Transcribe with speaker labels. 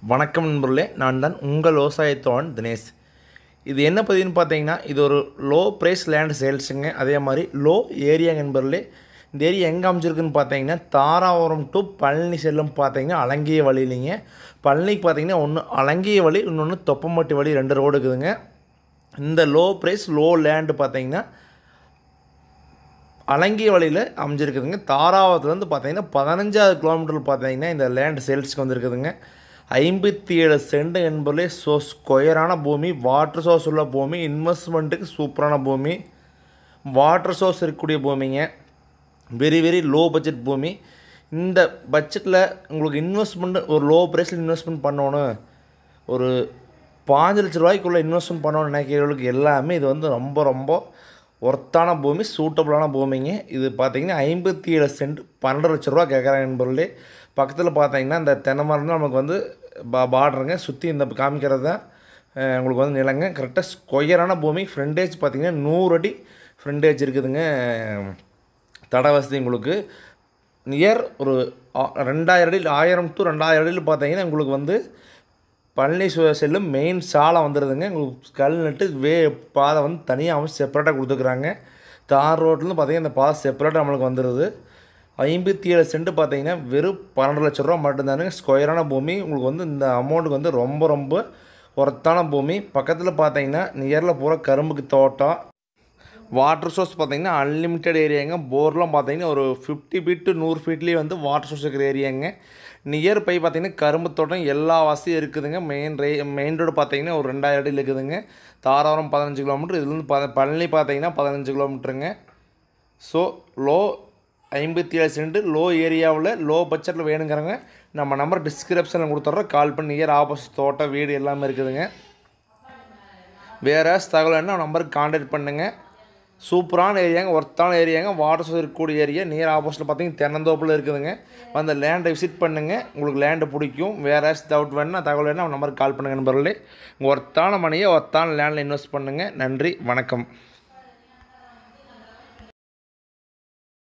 Speaker 1: வணக்கம் நண்பர்களே நான் தான் உங்கள் விவசாயத்தோன் தினேஷ் இது என்ன பதிவுன்னு பார்த்தீங்கன்னா இது ஒரு லோ ப்ரைஸ் லேண்ட் சேல்ஸுங்க அதே மாதிரி லோ ஏரியா நண்பர்களே இந்த ஏரியா எங்கே அமைச்சிருக்குன்னு பார்த்தீங்கன்னா தாராபுரம் டு பழனி செல்லும் பார்த்தீங்கன்னா அலங்கிய வழியிலிங்க பழனிக்கு பார்த்தீங்கன்னா ஒன்று அலங்கிய வழி இன்னொன்று தொப்பம்பட்டி வழி ரெண்டு ரோடு இருக்குதுங்க இந்த லோ ப்ரைஸ் லோ லேண்டு பார்த்தீங்கன்னா அலங்கிய வழியில் அமைஞ்சிருக்குதுங்க தாராவத்துலேருந்து பார்த்தீங்கன்னா பதினஞ்சாவது கிலோமீட்டர் பார்த்தீங்கன்னா இந்த லேண்ட் சேல்ஸுக்கு வந்திருக்குதுங்க ஐம்பத்தி ஏழு சென்ட் என்பதிலே ஸோ ஸ்கொயரான பூமி வாட்டர் சோர்ஸ் உள்ள பூமி இன்வெஸ்ட்மெண்ட்டுக்கு சூப்பரான பூமி வாட்டர் சோர்ஸ் இருக்கக்கூடிய பூமிங்க வெரி வெரி லோ பட்ஜெட் பூமி இந்த பட்ஜெட்டில் உங்களுக்கு இன்வெஸ்ட்மெண்ட் ஒரு லோ ப்ரைஸில் இன்வெஸ்ட்மெண்ட் பண்ணணும் ஒரு பாஞ்சு லட்ச ரூபாய்க்குள்ளே இன்வெஸ்ட்மெண்ட் பண்ணணும்னு நினைக்கிறவங்களுக்கு எல்லாமே இது வந்து ரொம்ப ரொம்ப ஒர்த்தான பூமி சூட்டபுளான பூமிங்க இது பார்த்தீங்கன்னா ஐம்பத்தி ஏழு சென்ட் பன்னெண்டு லட்ச ரூபா கேட்குறாங்க என்பர்களே பக்கத்தில் பார்த்தீங்கன்னா இந்த தென்னை மரம் தான் நமக்கு வந்து பா பார்டருங்க சுற்றி இந்த காமிக்கிறது தான் அஹ், உங்களுக்கு வந்து நிலங்க கரெக்டாக ஸ்கொயரான பூமி ஃப்ரண்டேஜ் பார்த்தீங்கன்னா நூறு அடி ஃப்ரண்டேஜ் இருக்குதுங்க தட வசதி உங்களுக்கு நியர் ஒரு ஆ- ரெண்டாயிரம் அடி ஆயிரம் டு ரெண்டாயிரம் அடியில் பார்த்தீங்கன்னா உங்களுக்கு வந்து பழனி சு- செல்லும் மெயின் சாலை வந்துடுதுங்க உங்களுக்கு கல் நட்டு வே பாதை வந்து தனியாக அமைச்சு செப்பரேட்டாக கொடுத்துக்குறாங்க தார் ரோட்லேருந்து பார்த்தீங்கன்னா இந்த பாதை செப்பரேட்டாக நம்மளுக்கு வந்துடுது ஐம்பத்தி ஏழு சென்ட் பார்த்தீங்கன்னா வெறும் பன்னெண்டு லட்ச ரூபா மட்டும்தானுங்க ஸ்கொயரான பூமி உங்களுக்கு வந்து இந்த அமௌண்ட்டுக்கு வந்து ரொம்ப ரொம்ப ஒர்த்தான பூமி பக்கத்தில் பார்த்தீங்கன்னா நியரில் பூரா கரும்புக்கு தோட்டம் வாட்டர் சோர்ஸ் பார்த்தீங்கன்னா அன்லிமிட்டெட் ஏரியாங்க போர்லாம் பார்த்தீங்கன்னா ஒரு ஃபிஃப்டி ஃபீட் டு நூறு ஃபீட்லேயே வந்து வாட்டர் சோர்ஸ் இருக்கிற ஏரியாங்க நியர் பை பார்த்தீங்கன்னா கரும்பு தோட்டம் எல்லா வசதியும் இருக்குதுங்க மெயின் ரே மெயின் ரோடு பார்த்தீங்கன்னா ஒரு ரெண்டாயிரம் அடியில் இருக்குதுங்க தாராபுரம் பதினஞ்சு கிலோமீட்டர் இதுலேருந்து ப பழனி பார்த்தீங்கன்னா பதினஞ்சு கிலோமீட்டருங்க ஸோ லோ ஐம்பத்தி ஏழு சென்ட் லோ ஏரியாவில் லோ பட்ஜெட்டில் வேணுங்கிறவங்க நம்ம நம்பர் டிஸ்கிரிப்ஷனில் கொடுத்துட்றோம் கால் பண்ணி நியர் ஆப்போசிட் தோட்டம் வீடு எல்லாமே இருக்குதுங்க வேறு தகவல் என்ன நம்பருக்கு காண்டாக்ட் பண்ணுங்கள் சூப்பரான ஏரியாங்க ஒர்த்தான ஏரியாங்க வாட்டர் சோர்ஸ் இருக்கக்கூடிய ஏரியா நியர் ஆப்போசிட்டில் பார்த்தீங்கன்னா தென்னந்தோப்பில் இருக்குதுங்க அந்த லேண்டை விசிட் பண்ணுங்கள் உங்களுக்கு லேண்டு பிடிக்கும் வேறு டவுட் வேணுன்னா தகவல் வேணால் நம்பருக்கு கால் பண்ணுங்கள் நண்பர்களே உங்கள் ஒர்த்தான மணியை ஒர்த்தான லேண்டில் இன்வெஸ்ட் பண்ணுங்கள் நன்றி வணக்கம்